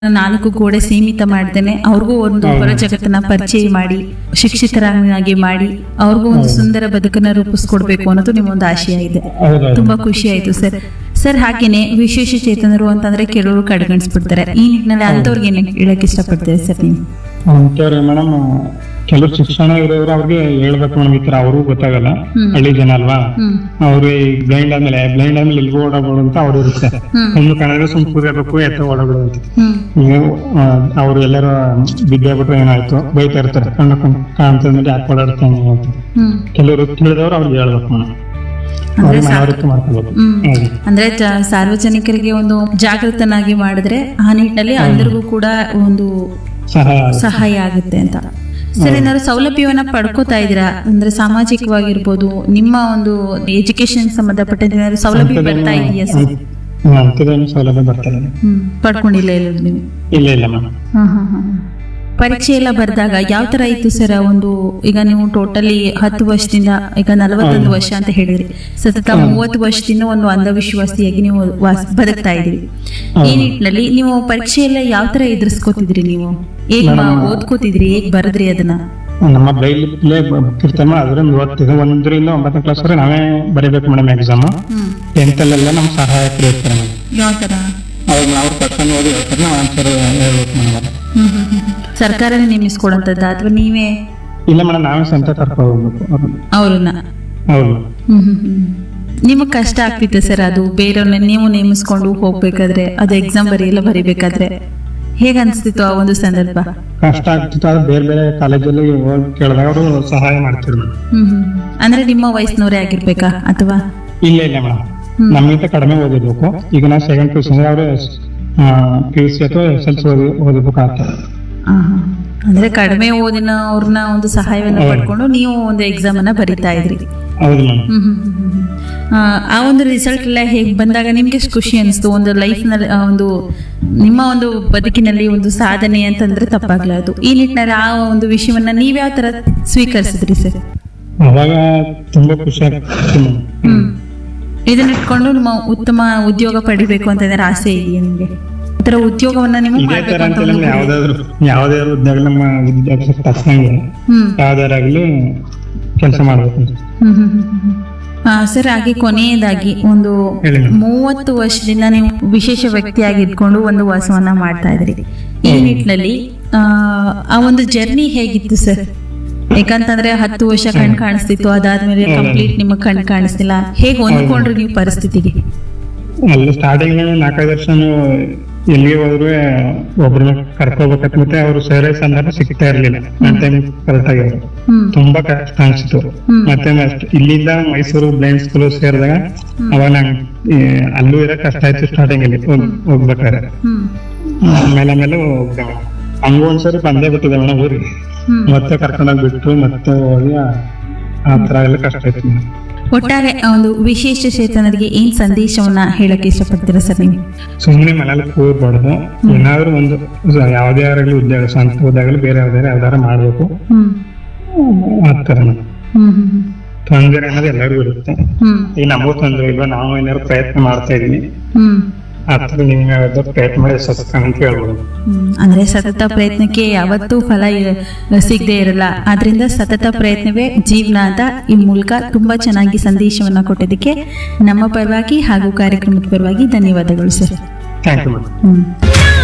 ನಾಲ್ಕು ಗೋಡೆ ಸೀಮಿತ ಮಾಡ್ದೇನೆ ಅವ್ರಿಗೂ ಒಂದು ಹೊರ ಜಗತ್ತನ್ನ ಪರಿಚಯ ಮಾಡಿ ಶಿಕ್ಷಿತರಾಗಿ ಮಾಡಿ ಅವ್ರಿಗೂ ಒಂದು ಸುಂದರ ಬದುಕನ್ನ ರೂಪಿಸ್ಕೊಡ್ಬೇಕು ಅನ್ನೋದು ನಿಮ್ಮೊಂದು ಆಶಯ ಇದೆ ಹೌದೌದು ತುಂಬಾ ಖುಷಿ ಆಯ್ತು ಸರ್ ಸರ್ ಹಾಗೇನೆ ವಿಶೇಷ ಚೇತನರು ಅಂತಂದ್ರೆ ಕೆಲವರು ಕಡೆಗಣಿಸ್ಬಿಡ್ತಾರೆ ಈ ನಿಟ್ಟಿನಲ್ಲಿ ಅಂಥವ್ರಿಗೆ ಏನ್ ಹೇಳಕ್ ಇಷ್ಟಪಡ್ತೀರಿ ಸರ್ ನೀವು ಅಂತವ್ರೆ ಮೇಡಮ್ ಕೆಲವ್ರು ಶಿಕ್ಷಣ ಇರೋರು ಅವ್ರಿಗೆ ಹೇಳ್ಬೇಕು ಮೇಡಮ್ ಈ ತರ ಅವ್ರಿಗೂ ಗೊತ್ತಾಗಲ್ಲ ಹ್ಮ್. ಹಳ್ಳಿ ಜನ ಅಲ್ವಾ ಹ್ಮ್ ಅವ್ರು ಬ್ಲೈಂಡ್ ಆದ್ಮೇಲೆ ಬ್ಲೈಂಡ್ ಆದ್ಮೇಲೆ ಎಲ್ಗೂ ಓಡಾಡ್ಬೋದು ಅಂತ ಅವ್ರು ಇರುತ್ತೆ ಹ್ಮ್. ಒಂದು ಕನ್ನಡ ಸುಮ್ ಕೂರ್ಬೇಕು ಎತ್ತ ಓಡಾಡ್ಬೋದು ಅಂತ ಹ್ಮ್ ಈಗ ಅವ್ರು ಎಲ್ಲರೂ ವಿದ್ಯೆ ಬಿಟ್ರೆ ಏನಾಯ್ತು ಬೈತಾ ಇರ್ತಾರೆ ಕಣ್ಣು ಕಾಣ್ತಂದ್ರೆ ಯಾಕೆ ಓಡಾಡ್ತಾನೆ ಅಂತ ಹ್ಮ್ ಕೆಲವರು ತಿಳಿದವ್ರು ಅವ್ರಿಗೆ ಹೇಳ್ಬೇಕು ಮೇಡಮ್ ಅಂದ್ರೆ ಅವ್ರಿಗೆ ಸಾಕು. ಮನವರಿಕೆ ಮಾಡ್ಕೋಬೇಕು ಹ್ಮ್. ಹೌದು. ಅಂದ್ರೆ ಜ- ಸಾರ್ವಜನಿಕರಿಗೆ ಒಂದು ಜಾಗೃತನಾಗಿ ಮಾಡಿದ್ರೆ ಆ ನಿಟ್ಟಿನಲ್ಲಿ ಎಲ್ಲರಿಗೂ ಕೂಡ ಒಂದು ಸಹಾಯ ಸಹಾಯ ಆಗುತ್ತೆ ಅಂತ ಸರ್ ಏನಾದ್ರು ಸೌಲಭ್ಯವನ್ನ ಪಡ್ಕೋತಾ ಇದ್ದೀರಾ ಅಂದ್ರೆ ಸಾಮಾಜಿಕವಾಗಿರ್ಬೋದು ನಿಮ್ಮ ಒಂದು ಎಜುಕೇಶನ್ ಸಂಬಂಧಪಟ್ಟಂತೆ ಏನಾದ್ರು ಸೌಲಭ್ಯ ಬರ್ತಾ ಇದೆಯಾ ಸರ್ ಅಂಥದ್ದೇನು ಸೌಲಭ್ಯ ಬರ್ತದೆ ಹ್ಮ್ ಪಡ್ಕೊಂಡಿಲ್ಲ ಇಲ್ಲ ನೀವು ಇಲ್ಲ ಇಲ್ಲ ಮೇಡಮ್ ಹಾ, ಹಾ, ಹಾ. ಪರೀಕ್ಷೆ ಎಲ್ಲ ಬರೆದಾಗ ಯಾವ ತರ ಇತ್ತು ಸರ್ ಒಂದು ಈಗ ನೀವು ಟೋಟಲಿ ಹತ್ತು ವರ್ಷದಿಂದ ಈಗ ನಲವತ್ತೊಂದು ವರ್ಷ ಅಂತ ಹೇಳಿದ್ರಿ ಸತತ ಮೂವತ್ತು ವರ್ಷದಿಂದ ಒಂದು ಅಂಧವಿಶ್ವಾಸಿಯಾಗಿ ನೀವು ವಾಸ ಬದುಕ್ತಾ ಇದ್ರಿ ಈ ನಿಟ್ಟಿನಲ್ಲಿ ನೀವು ಪರೀಕ್ಷೆ ಎಲ್ಲ ಯಾವ ತರ ಎದುರಿಸ್ಕೋತಿದ್ರಿ ನೀವು ಹೇಗ್ ಮಾ- ಓದ್ಕೋತಿದ್ರಿ ಹೇಗ್ ಬರದ್ರಿ ಅದನ್ನ ನಮ್ಮ ಬ್ರೈಲ್ ಇರ್ತಾನೆ ಅದರಿಂದ ಓದ್ತಿದ್ದೆ ಒಂದರಿಂದ ಒಂಬತ್ತನೇ ಕ್ಲಾಸ್ ವರೆಗೆ ನಾವೇ ಬರೀಬೇಕು ಮೇಡಮ್ ಎಕ್ಸಾಮ್ ಹ್ಮ್ ಟೆಂತ್ ಅಲ್ಲೆಲ್ಲ ನಮ್ಮ ಸಹಾಯಕರು ಇರ್ತಾರೆ ಮೇಡಮ್ ಯಾವ ತರ ಅವ್ರು ನಾವು ಕರ್ಕೊಂಡು ಹೋಗಿ ಹೇಳ್ತಾರೆ ನಾವು ಆನ್ಸರ್ ಹೇಳ್ಬೇಕು ಮೇಡಮ್ ಹ್ಮ್ ಹ್ಮ್ ಹ್ಮ್ ಹ್ಮ್. ಸರ್ಕಾರನೇ ನೇಮಿಸ್ಕೊಡಂತದ್ದ ಅಥವಾ ನೀವೇ ಇಲ್ಲ ಮೇಡಮ್ ನಾವೇ ಸ್ವಂತ ಕರ್ಕೊಂಡು ಹೋಗ್ಬೇಕು ಅವ್ರನ್ನ. ಅವ್ರನ್ನ ಹೌದು ಹ್ಮ್ ಹ್ಮ್ ಹ್ಮ್. ನಿಮಗ್ ಕಷ್ಟ ಆಗ್ತಿತ್ತು ಸರ್ ಅದು ಬೇರೆಯವ್ರನ್ನ ನೀವು ನೇಮಿಸ್ಕೊಂಡು ಹೋಗ್ಬೇಕಾದ್ರೆ ಅದು ಎಕ್ಸಾಮ್ ಬರೆಯಲ್ಲ ಬರಿಬೇಕಾದ್ರೆ ಹೇಗ ಅನ್ಸ್ತಿತ್ತು ಆ ಒಂದು ಸಂದರ್ಭ ಕಷ್ಟ ಆಗ್ತಿತ್ತು ಆದ್ರೆ ಬೇರೆ ಬೇರೆ ಕಾಲೇಜಲ್ಲಿ ಹೋಗಿ ಕೇಳಿದಾಗ ಅವರು ಸಹಾಯ ಮಾಡ್ತಿದ್ರು ಮೇಡಮ್ ಹ್ಮ್ ಹ್ಮ್ ಅಂದ್ರೆ ನಿಮ್ಮ ವಯಸ್ಸಿನವರೇ ಆಗಿರ್ಬೇಕಾ ಅಥವಾ ಇಲ್ಲ ಇಲ್ಲ ಮೇಡಮ್ ನಮ್ಗಿಂತ ಕಡಿಮೆ ಓದಿರ್ಬೇಕು ಈಗ ನಾವು ಸೆಕೆಂಡ್ ಪಿ ಯು ಸಿ ಅವರು ಪಿ ಯು ಸಿ ಅಥವಾ ಎಸ್ ಎಲ್ ಸಿ ಓದಿ ಓದಬೇಕಾಗ್ತದೆ ಆಹಾ. ಅಂದ್ರೆ ಕಡಿಮೆ ಓದಿನ ಅವ್ರನ್ನ ಒಂದು ಸಹಾಯವನ್ನ ಪಡ್ಕೊಂಡು ನೀವು ಒಂದು ಎಕ್ಸಾಮ್ ಅನ್ನ ಬರಿತಾ ಇದ್ರಿ ಹೌದು ಮೇಡಮ್ ಹ್ಮ್ ಹ್ಮ್ ಹ್ಮ್ ಹ್ಮ್. ಆ, ಆ ಒಂದು ರಿಸಲ್ಟ್ ಎಲ್ಲ ಹೇಗೆ ಬಂದಾಗ ನಿಮ್ಗೆ ಎಷ್ಟು ಖುಷಿ ಅನಿಸ್ತು ಒಂದು ಲೈಫ್ ನಲ್ಲಿ ಆ ಒಂದು ನಿಮ್ಮ ಒಂದು ಬದುಕಿನಲ್ಲಿ ಒಂದು ಸಾಧನೆ ಅಂತಂದ್ರೆ ತಪ್ಪಾಗ್ಲಾರ್ದು ಈ ನಿಟ್ಟಿನಲ್ಲಿ ಆ ಒಂದು ವಿಷಯವನ್ನ ನೀವ್ ಯಾವ ತರ ಸ್ವೀಕರಿಸಿದ್ರಿ ಸರ್ ಅವಾಗ ತುಂಬಾ ಖುಷಿ ಆಗ್ತಿತ್ತು ಮೇಡಮ್ ಹ್ಮ್ ಇದನ್ನ ಇಟ್ಕೊಂಡು ನಿಮ್ಮ ಉತ್ತಮ ಉದ್ಯೋಗ ಪಡಿಬೇಕು ಅಂತ ಏನಾದ್ರು ಆಸೆ ಇದೆಯಾ ನಿಮ್ಗೆ ಈ ತರ ಉದ್ಯೋಗವನ್ನ ನೀವು ಇದೇ ಮಾಡ್ಬೇಕು ತರ ಅಂತ ಅಂತ ಒಂದು ನಮ್ಗೆ ಯಾವ್ದಾದ್ರು ಯಾವ್ದಾದ್ರು ಉದ್ಯೋಗ ನಮ್ಮ ವಿದ್ಯಾಭ್ಯಾಸ ತಕ್ಕಂಗೆ ಹ್ಮ್ ಯಾವ್ದಾರಾಗ್ಲಿ ಕೆಲಸ ಮಾಡ್ಬೇಕು ಅಂತ ಹ್ಮ್ ಹ್ಮ್ ಹ್ಮ್ ಹ್ಮ್. ಆ, ಸರ್ ಹಾಗೆ ಕೊನೆಯದಾಗಿ ಒಂದು ಹೇಳಿ ಮೇಡಮ್ ಮೂವತ್ತು ವರ್ಷದಿಂದ ನೀವು ವಿಶೇಷ ವ್ಯಕ್ತಿಯಾಗಿ ಇದ್ಕೊಂಡು ಒಂದು ವಾಸವನ್ನ ಮಾಡ್ತಾ ಇದ್ರಿ ಈ ನಿಟ್ಟಿನಲ್ಲಿ ಆ, ಆ ಒಂದು ಜರ್ನಿ ಹೇಗಿತ್ತು ಸರ್ ಯಾಕಂತಂದ್ರೆ ಹತ್ತು ವರ್ಷ ಕಣ್ ಕಾಣಿಸ್ತಿತ್ತು ಅದಾದ್ಮೇಲೆ ಕಂಪ್ಲೀಟ್ ನಿಮಗೆ ಕಣ್ ಕಾಣಿಸ್ತಿಲ್ಲ ಹೇಗೆ ಹೊಂದ್ಕೊಂಡ್ರಿ ನೀವು ಪರಿಸ್ಥಿತಿಗೆ ಎಲ್ಲ ಸ್ಟಾರ್ಟಿಂಗ್ ನಾಲ್ಕೈದು ವರ್ಷ ನೀವು ಎಲ್ಲಿಗೆ ಹೋದ್ರು ಒಬ್ರನ್ನ ಕರ್ಕೋಬೇಕಂತ ಮತ್ತೆ ಅವರು ಸೇರೇ ಸಂದರ್ಭ ಸಿಗ್ತಾ ಇರ್ಲಿಲ್ಲ ನನ್ನ ಟೈಮ್ ಕರೆಕ್ಟ್ ಆಗಿದ್ರು ಹ್ಮ್ ತುಂಬಾ ಕಷ್ಟ ಅನ್ಸಿತ್ತು ಹ್ಮ್. ಮತ್ತೆ next ಇಲ್ಲಿಂದ ಮೈಸೂರು ಬ್ಲೈಂಡ್ ಸ್ಕೂಲ್ ಸೇರಿದಾಗ ಅವಾಗ ನಂಗೆ ಅಲ್ಲೂ ಇರಕ್ ಕಷ್ಟ ಆಯ್ತು ಸ್ಟಾರ್ಟಿಂಗ್ ಅಲ್ಲಿ ಹೋಗ್- ಹೋಗ್ಬೇಕಾದ್ರೆ ಹ್ಮ್ ಆಮೇಲೆ ಆಮೇಲೆ ಹೋಗ್ದೆ ಮೇಡಮ್. ಹಂಗೂ ಒಂದ್ಸರಿ ಬಂದೇ ಬಿಟ್ಟಿದೆ ಮೇಡಮ್ ಊರಿಗೆ ಹ್ಮ್ ಮತ್ತೆ ಕರ್ಕೊಂಡೋಗಿ ಬಿಟ್ಟು ಮತ್ತೆ ಹೋಗಿ ಆ- ಆ ತರ ಎಲ್ಲ ಕಷ್ಟ ಆಯ್ತು ಮೇಡಮ್. ಒಟ್ಟಾರೆ ಆ ಒಂದು ವಿಶೇಷ ಚೇತನರಿಗೆ ಏನ್ ಸಂದೇಶವನ್ನ ಹೇಳಕ್ ಇಷ್ಟಪಡ್ತೀರಾ ಸರ್ ನೀವು ಸುಮ್ಮನೆ ಮನೇಲಿ ಕೂರ್ಬಾರ್ದು ಏನಾದ್ರು ಒಂದು ಯಾವ್ದೇ ಆಗಲಿ ಉದ್ಯೋಗ ಸ್ವಂತ ಉದ್ಯೋಗ ಬೇರೆ ಯಾವ್ದಾರ ಯಾವ್ದಾರ ಮಾಡ್ಬೇಕು ಹ್ಮ್ ಆ ತರ ಹ್ಮ್ ಹ್ಮ್ ಹ್ಮ್ ತೊಂದರೆ ಅನ್ನೋದು ಎಲ್ಲರಿಗೂ ಇರುತ್ತೆ ಹ್ಮ್ ಈಗ ನಮಗೂ ತೊಂದರೆ ಇಲ್ವಾ ನಾವು ಏನಾದ್ರು ಪ್ರಯತ್ನ ಮಾಡ್ತಾ ಇದೀವಿ ಹ್ಮ್ ಆ ತರ ನಿಮ್ಗೆ ಯಾವ್ದಾದ್ರು ಪ್ರಯತ್ನ ಮಾಡಿ ಯಶಸ್ಸು ಅಂತ ಹೇಳ್ಬೋದು ಹ್ಮ್. ಅಂದ್ರೆ ಸತತ ಪ್ರಯತ್ನಕ್ಕೆ ಯಾವತ್ತೂ ಫಲ ಇರ- ಸಿಗದೆ ಇರಲ್ಲ ಆದ್ರಿಂದ ಸತತ ಪ್ರಯತ್ನವೇ ಜೀವನ ಅಂತ ಈ ಮೂಲಕ ತುಂಬಾ ಚೆನ್ನಾಗಿ ಸಂದೇಶವನ್ನ ಕೊಟ್ಟಿದ್ದಕ್ಕೆ ನಮ್ಮ ಪರವಾಗಿ ಹಾಗೂ ಕಾರ್ಯಕ್ರಮದ ಪರವಾಗಿ ಧನ್ಯವಾದಗಳು sir thank you madam hmm